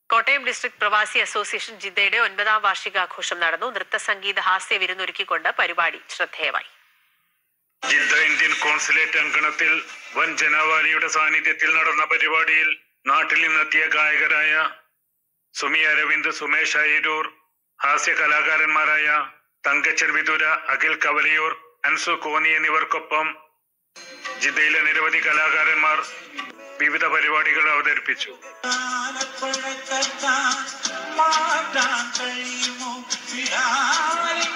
Kottayam district പ്രവാസി association ജിദ്ദയുടെ ഒൻപതാം വാർഷികാഘോഷം നടന്നു നൃത്ത സംഗീത ഹാസ്യ വിരുന്നൊരുക്കിക്കൊണ്ട് പരിപാടി ശ്രദ്ധേയമായി ജിദ്ദ ഇന്ത്യൻ കോൺസുലേറ്റ് അങ്കണത്തിൽ വൻ ജനാവാലിയുടെ സാന്നിധ്യത്തിൽ നടന്ന പരിപാടിയിൽ നാട്ടിൽ നിന്നെത്തിയ ഗായകരായ സുമി അരവിന്ദ് സുമേഷ് അയിരൂർ ഹാസ്യ കലാകാരന്മാരായ തങ്കച്ചൻ വിതുര അഖിൽ കവലിയൂർ അൻസു കോന്നി എന്നിവർക്കൊപ്പം ജിദ്ദയിലെ നിരവധി കലാകാരന്മാർ വിവിധ പരിപാടികൾ അവതരിപ്പിച്ചു ആനപ്പഴക്കത്താൻ മാറ്റാൻ കഴിയുമോ വിടാലിൻ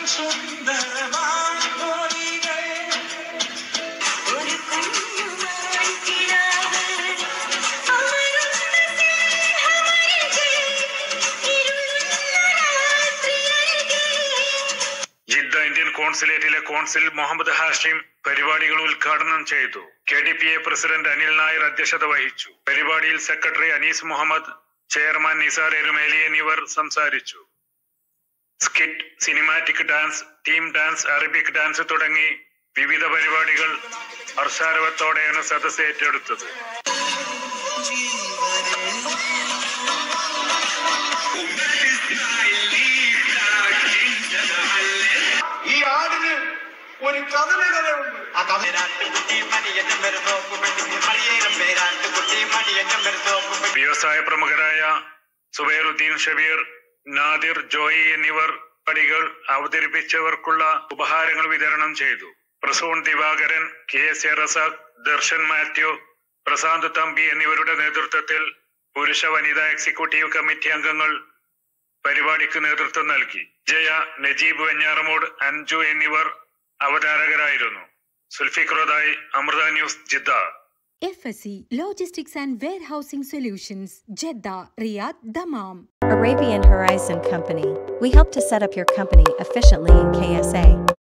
സുന്ദരവാൻമൊഴികൾ ഒരു കുഞ്ഞുമായി കിടാവ് അമരുന്ന സ്നേഹമഴകേ ഇരുളുന്ന രാത്രിയഴകേ ജിദ്ദ ഇന്ത്യൻ കോൺസുലേറ്റിലെ കോൺസിൽ മുഹമ്മദ് ഹാഷിം പരിപാടികൾ ഉദ്ഘാടനം ചെയ്തു K D P A president Anil Nair അധ്യക്ഷത വഹിച്ചു പരിപാടിയിൽ സെക്രട്ടറി അനീസ് മുഹമ്മദ് ചെയർമാൻ നിസാർ എരുമേലി എന്നിവർ സംസാരിച്ചു skit cinematic dance team dance Arabic dance തുടങ്ങി വിവിധ പരിപാടികൾ ഹർഷാരവത്തോടെയാണ് സദസ് ഏറ്റെടുത്തത് ഈ ആടിന് ഒരു കഥനകഥയുണ്ട് ആ കഥ പേരാട്ടുകുട്ടി മണിയനും വെറുതോക്കുമെണ്ടി മണിയേനും പേരാട്ടുകുട്ടി മണിയനും വെറുതോക്കുമെണ്ടി വ്യവസായ പ്രമുഖരായ സുബൈറുദ്ദീൻ ഷബീർ നാദിർ ജോയി എന്നിവർ പടികൾ അവതരിപ്പിച്ചവർക്കുള്ള ഉപഹാരങ്ങൾ വിതരണം ചെയ്തു Prasoon Divakaran K S A Razak Darshan Mathew Prashant Thampi എന്നിവരുടെ നേതൃത്വത്തിൽ പുരുഷ വനിതാ എക്സിക്യൂട്ടീവ് കമ്മിറ്റി അംഗങ്ങൾ പരിപാടിക്ക് നേതൃത്വം നൽകി ജയ നജീബ് വെഞ്ഞാറമൂട് അഞ്ജു എന്നിവർ അവതാരകരായിരുന്നു സുൽഫിഖ്രോദായി Amrita news Jeddah FSC Logistics and Warehousing Solutions, Jeddah, Riyadh, Dammam. Arabian Horizon Company. We help to set up your company efficiently in KSA.